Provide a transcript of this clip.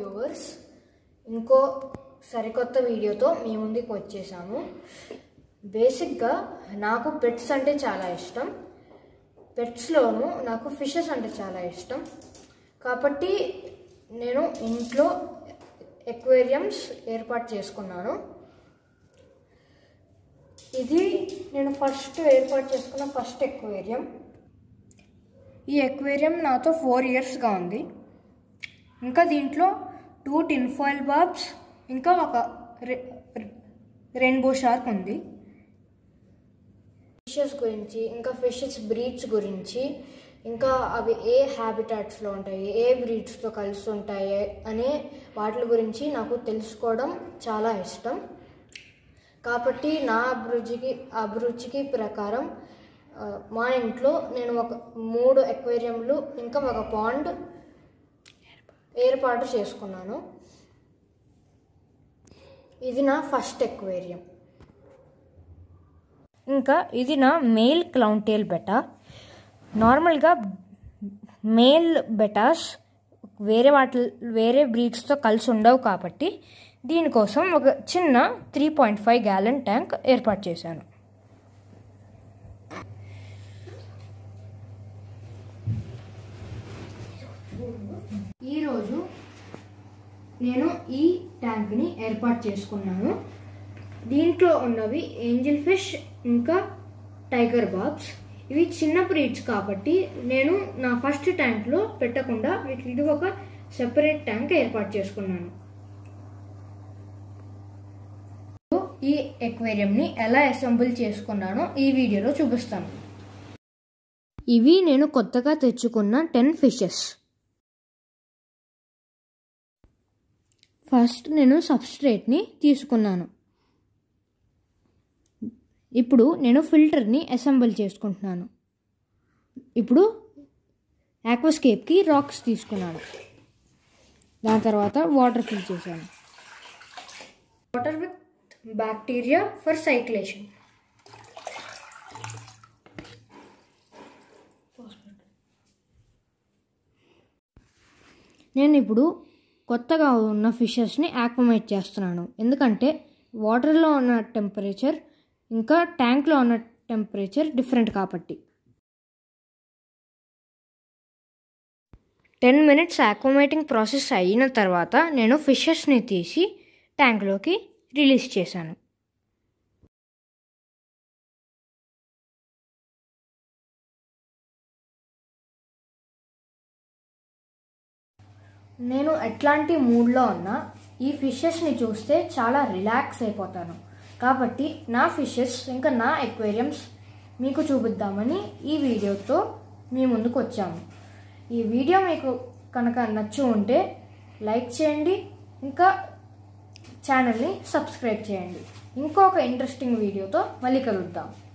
viewers ఇంకో సరికొత్త వీడియోతో మీ ముందుకు వచ్చేసాము బేసిక్గా నాకు పెట్స్ అంటే చాలా ఇష్టం పెట్స్లోనూ నాకు ఫిషెస్ అంటే చాలా ఇష్టం కాబట్టి నేను ఇంట్లో ఎక్వేరియంస్ ఏర్పాటు చేసుకున్నాను ఇది నేను ఫస్ట్ ఏర్పాటు చేసుకున్న ఫస్ట్ ఎక్వేరియం ఈ ఎక్వేరియం నాతో ఫోర్ ఇయర్స్గా ఉంది ఇంకా దీంట్లో టూ టిన్ ఫాయిల్ బాబ్స్ ఇంకా ఒక రెయిన్బో షార్క్ ఉంది ఫిషెస్ గురించి ఇంకా ఫిషెస్ బ్రీడ్స్ గురించి ఇంకా అవి ఏ హ్యాబిటాట్స్లో ఉంటాయి ఏ బ్రీడ్స్తో కలిసి ఉంటాయి అనే వాటి గురించి నాకు తెలుసుకోవడం చాలా ఇష్టం కాబట్టి నా అభిరుచికి అభిరుచికి ప్రకారం ఆ, మా ఇంట్లో నేను ఒక మూడు ఎక్వేరియంలు ఇంకా ఒక పాండ్ ఏర్పాటు చేసుకున్నాను ఇది నా ఫస్ట్ ఎక్వేరియం ఇంకా ఇది నా మేల్ క్లౌన్ టేల్ బెటా నార్మల్గా మేల్ బెటాస్ వేరే వాటి వేరే బ్రీడ్స్తో కలిసి ఉండవు కాబట్టి దీనికోసం ఒక చిన్న three point five gallon tank ఏర్పాటు చేశాను ఈరోజు నేను ఈ ట్యాంక్ని ఏర్పాటు చేసుకున్నాను దీంట్లో ఉన్నవి ఏంజిల్ ఫిష్ ఇంకా టైగర్ బాబ్స్ ఇవి చిన్న బ్రీడ్స్ కాబట్టి నేను నా ఫస్ట్ ట్యాంక్లో పెట్టకుండా వీటికి ఒక సెపరేట్ ట్యాంక్ ఏర్పాటు చేసుకున్నాను ఈ ఎక్వేరియంని ఎలా అసెంబుల్ చేసుకున్నానో ఈ వీడియోలో చూపిస్తాను ఇవి నేను కొత్తగా తెచ్చుకున్న టెన్ ఫిషెస్ ఫస్ట్ నేను సబ్స్ట్రేట్ని తీసుకున్నాను ఇప్పుడు నేను ఫిల్టర్ని అసెంబుల్ చేసుకుంటున్నాను ఇప్పుడు ఆక్వాస్కేప్కి రాక్స్ తీసుకున్నాను దాని తర్వాత వాటర్ ఫిల్ చేశాను water with bacteria for cycling నేను ఇప్పుడు కొత్తగా ఉన్న ఫిషెస్ని యాక్వమేట్ చేస్తున్నాను ఎందుకంటే వాటర్లో ఉన్న టెంపరేచర్ ఇంకా ట్యాంక్లో ఉన్న టెంపరేచర్ డిఫరెంట్ కాబట్టి టెన్ మినిట్స్ యాక్వమేటింగ్ ప్రాసెస్ అయిన తర్వాత నేను ఫిషెస్ని తీసి ట్యాంక్లోకి రిలీజ్ చేశాను నేను ఎట్లాంటి మూడ్లో ఉన్నా ఈ ఫిషెస్ని చూస్తే చాలా రిలాక్స్ అయిపోతాను కాబట్టి నా ఫిషెస్ ఇంకా నా ఎక్వేరియంస్ మీకు చూపిద్దామని ఈ వీడియోతో మీ ముందుకు వచ్చాము ఈ వీడియో మీకు కనుక నచ్చి ఉంటే లైక్ చేయండి ఇంకా ఛానల్ని సబ్స్క్రైబ్ చేయండి ఇంకొక ఇంట్రెస్టింగ్ వీడియోతో మళ్ళీ కలుద్దాం